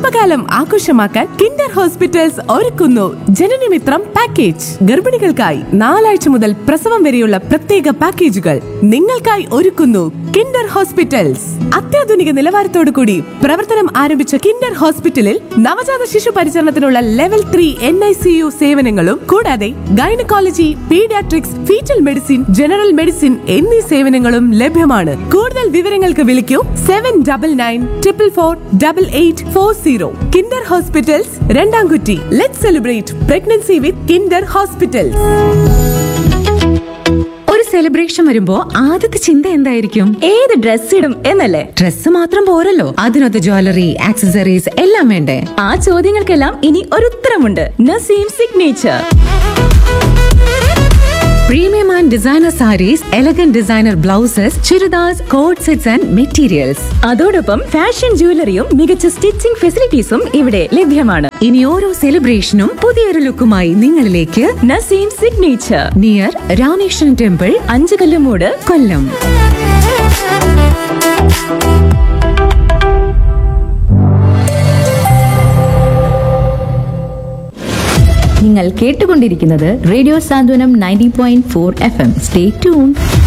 ഗർഭകാലം ആഘോഷമാക്കാൻ Kinder hospitals ഒരുക്കുന്നു ജനനമിത്രം പാക്കേജ് ഗർഭിണികൾക്കായി നാലാഴ്ച മുതൽ പ്രസവം വരെയുള്ള പ്രത്യേക പാക്കേജുകൾ നിങ്ങൾക്കായി ഒരുക്കുന്നു കിൻഡർ ഹോസ്പിറ്റൽസ് അത്യാധുനിക നിലവാരത്തോടു കൂടി പ്രവർത്തനം ആരംഭിച്ച കിൻഡർ ഹോസ്പിറ്റലിൽ നവജാത ശിശു പരിചരണത്തിനുള്ള level three N I C U സേവനങ്ങളും കൂടാതെ gynaecology paediatrics fetal medicine general medicine എന്നീ സേവനങ്ങളും ലഭ്യമാണ് കൂടുതൽ വിവരങ്ങൾക്ക് വിളിക്കൂ seven double nine triple four double eight four zero Kinder hospitals Randamkutty let celebrate pregnancy with Kinder hospitals ഒരു സെലിബ്രേഷൻ വരുമ്പോ ആദ്യത്തെ ചിന്ത എന്തായിരിക്കും ഏത് ഡ്രസ് ഇടും എന്നല്ലേ ഡ്രസ്സ് മാത്രം പോരല്ലോ അതിനൊത്ത് ജ്വല്ലറി ആക്സസറീസ് എല്ലാം വേണ്ടേ ആ ചോദ്യങ്ങൾക്കെല്ലാം ഇനി ഒരു ഉത്തരമുണ്ട് Naseem signature premium and designer sarees elegant designer blouses churidars coord sets and materials അതോടൊപ്പം ഫാഷൻ ജ്വല്ലറിയും മികച്ച സ്റ്റിച്ചിംഗ് ഫെസിലിറ്റീസും ഇവിടെ ലഭ്യമാണ് ഇനി ഓരോ സെലിബ്രേഷനും പുതിയൊരു ലുക്കുമായി നിങ്ങളിലേക്ക് Naseem signature near Rameswaran temple അഞ്ചു കല്ലുമൂട് കൊല്ലം നിങ്ങൾ കേട്ടുകൊണ്ടിരിക്കുന്നത് radio Santhwanam ninety point four F M stay tune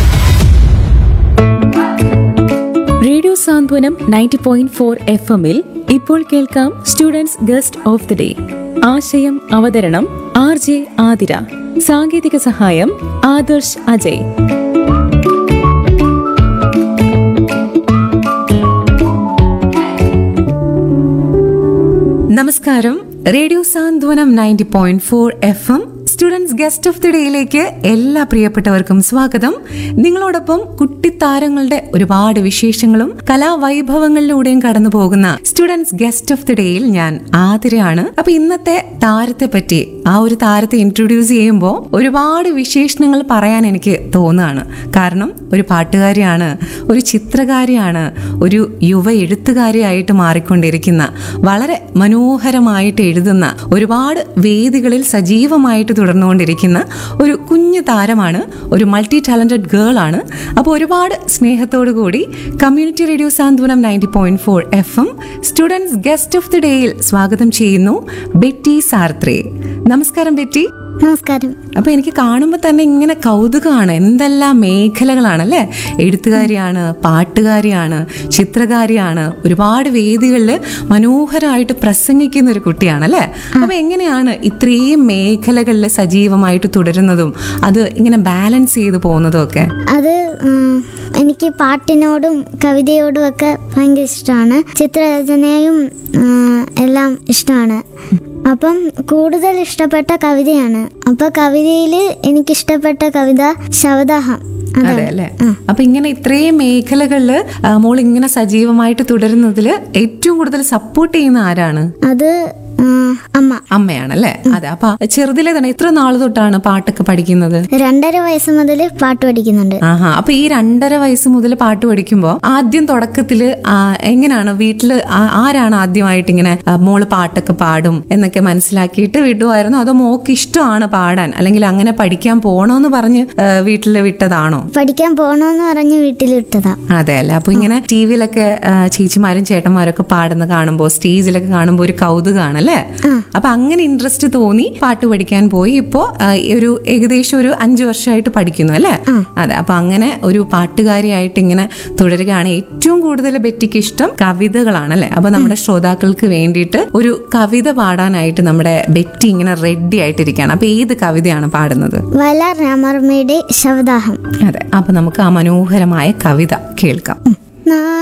radio Santhwanam ninety point four F എമ്മിൽ ഇപ്പോൾ കേൾക്കാം students guest of the day ആശയം അവതരണം ആർ ജെ ആതിര സാങ്കേതിക സഹായം ആദർശ് അജയ് നമസ്കാരം radio Santhwanam ninety point four F M students guest of the ഡേയിലേക്ക് എല്ലാ പ്രിയപ്പെട്ടവർക്കും സ്വാഗതം നിങ്ങളോടൊപ്പം കുട്ടിത്താരങ്ങളുടെ ഒരുപാട് വിശേഷങ്ങളും കലാവൈഭവങ്ങളിലൂടെയും കടന്നു പോകുന്ന സ്റ്റുഡൻസ് ഗസ്റ്റ് ഓഫ് ദി ഡേയിൽ ഞാൻ ആതിരയാണ് അപ്പൊ ഇന്നത്തെ താരത്തെ പറ്റി ആ ഒരു താരത്തെ ഇൻട്രൊഡ്യൂസ് ചെയ്യുമ്പോൾ ഒരുപാട് വിശേഷണങ്ങൾ പറയാൻ എനിക്ക് തോന്നുകയാണ് കാരണം ഒരു പാട്ടുകാരിയാണ് ഒരു ചിത്രകാരിയാണ് ഒരു യുവ എഴുത്തുകാരിയായിട്ട് മാറിക്കൊണ്ടിരിക്കുന്ന വളരെ മനോഹരമായിട്ട് എഴുതുന്ന ഒരുപാട് വേദികളിൽ സജീവമായിട്ട് തുടർന്നുകൊണ്ടിരിക്കുന്ന ഒരു കുഞ്ഞു താരമാണ് ഒരു മൾട്ടി ടാലന്റഡ് ഗേൾ ആണ് അപ്പോൾ ഒരുപാട് സ്നേഹത്തോടു കൂടി community radio Santhwanam ninety point four F M students guest of the ഡേയിൽ സ്വാഗതം ചെയ്യുന്നു ബെറ്റി സാർത്രേ നമസ്കാരം ബെറ്റി നമസ്കാരം അപ്പൊ എനിക്ക് കാണുമ്പോൾ തന്നെ ഇങ്ങനെ കൗതുകമാണ് എന്തെല്ലാം മേഖലകളാണ് അല്ലേ എഴുത്തുകാരിയാണ് പാട്ടുകാരിയാണ് ചിത്രകാരിയാണ് ഒരുപാട് വേദികളിൽ മനോഹരമായിട്ട് പ്രസംഗിക്കുന്ന ഒരു കുട്ടിയാണ് അല്ലേ അപ്പൊ എങ്ങനെയാണ് ഇത്രയും മേഖലകളിൽ സജീവമായിട്ട് തുടരുന്നതും അത് ഇങ്ങനെ ബാലൻസ് ചെയ്ത് പോകുന്നതും ഒക്കെ അത് ഉം, എനിക്ക് പാട്ടിനോടും കവിതയോടും ഒക്കെ ഭയങ്കര ഇഷ്ടമാണ് ചിത്രരചനയും ഉം, എല്ലാം ഇഷ്ടമാണ് അപ്പം കൂടുതൽ ഇഷ്ടപ്പെട്ട കവിതയാണ് അപ്പൊ കവിതയിൽ എനിക്കിഷ്ടപ്പെട്ട കവിത ശവദാഹം അതെ അതാണ് അല്ലേ അപ്പൊ ഇങ്ങനെ ഇത്രയും മേഖലകളില് ആ, മോൾ ഇങ്ങനെ സജീവമായിട്ട് തുടരുന്നതിൽ ഏറ്റവും കൂടുതൽ സപ്പോർട്ട് ചെയ്യുന്ന ആരാണ് അത് ഉം, അമ്മ അമ്മയാണല്ലേ അതെ അപ്പൊ ചെറുതിലെ തന്നെ എത്ര നാൾ തൊട്ടാണ് പാട്ടൊക്കെ പഠിക്കുന്നത് രണ്ടര വയസ്സ് മുതൽ പാട്ട് പഠിക്കുന്നുണ്ട് ആഹാ അപ്പൊ ഈ രണ്ടര വയസ്സ് മുതൽ പാട്ട് പഠിക്കുമ്പോ ആദ്യം തുടക്കത്തില് ആ, എങ്ങനെയാണ് വീട്ടില് ആ- ആരാണ് ആദ്യമായിട്ട് ഇങ്ങനെ ആ, മോള് പാട്ടൊക്കെ പാടും എന്നൊക്കെ മനസ്സിലാക്കിയിട്ട് വിടുമായിരുന്നു അതോ മോക്ക് ഇഷ്ടമാണ് പാടാൻ അല്ലെങ്കിൽ അങ്ങനെ പഠിക്കാൻ പോണോന്ന് പറഞ്ഞ് ആ, വീട്ടില് വിട്ടതാണോ പഠിക്കാൻ പോകണമെന്ന് പറഞ്ഞ് വീട്ടിൽ വിട്ടതാ അതെ അല്ലേ അപ്പൊ ഇങ്ങനെ ടി വിയിലൊക്കെ ചേച്ചിമാരും ചേട്ടന്മാരൊക്കെ പാടുന്ന കാണുമ്പോൾ സ്റ്റേജിലൊക്കെ കാണുമ്പോൾ ഒരു കൗതുകമാണ് അല്ലേ അപ്പൊ അങ്ങനെ ഇൻട്രസ്റ്റ് തോന്നി പാട്ട് പഠിക്കാൻ പോയി ഇപ്പോ ആ, ഒരു ഏകദേശം ഒരു അഞ്ചു വർഷമായിട്ട് പഠിക്കുന്നു അല്ലേ അതെ അപ്പൊ അങ്ങനെ ഒരു പാട്ടുകാരിയായിട്ട് ഇങ്ങനെ തുടരുകയാണ് ഏറ്റവും കൂടുതൽ ബെറ്റിക്ക് ഇഷ്ടം കവിതകളാണ് അല്ലേ അപ്പൊ നമ്മുടെ ശ്രോതാക്കൾക്ക് വേണ്ടിയിട്ട് ഒരു കവിത പാടാനായിട്ട് നമ്മുടെ ബെറ്റി ഇങ്ങനെ റെഡി ആയിട്ടിരിക്കുകയാണ് അപ്പൊ ഏത് കവിതയാണ് പാടുന്നത് വയലാർ രാമവർമ്മയുടെ ശവദാഹം അതെ അപ്പൊ നമുക്ക് ആ മനോഹരമായ കവിത കേൾക്കാം നാ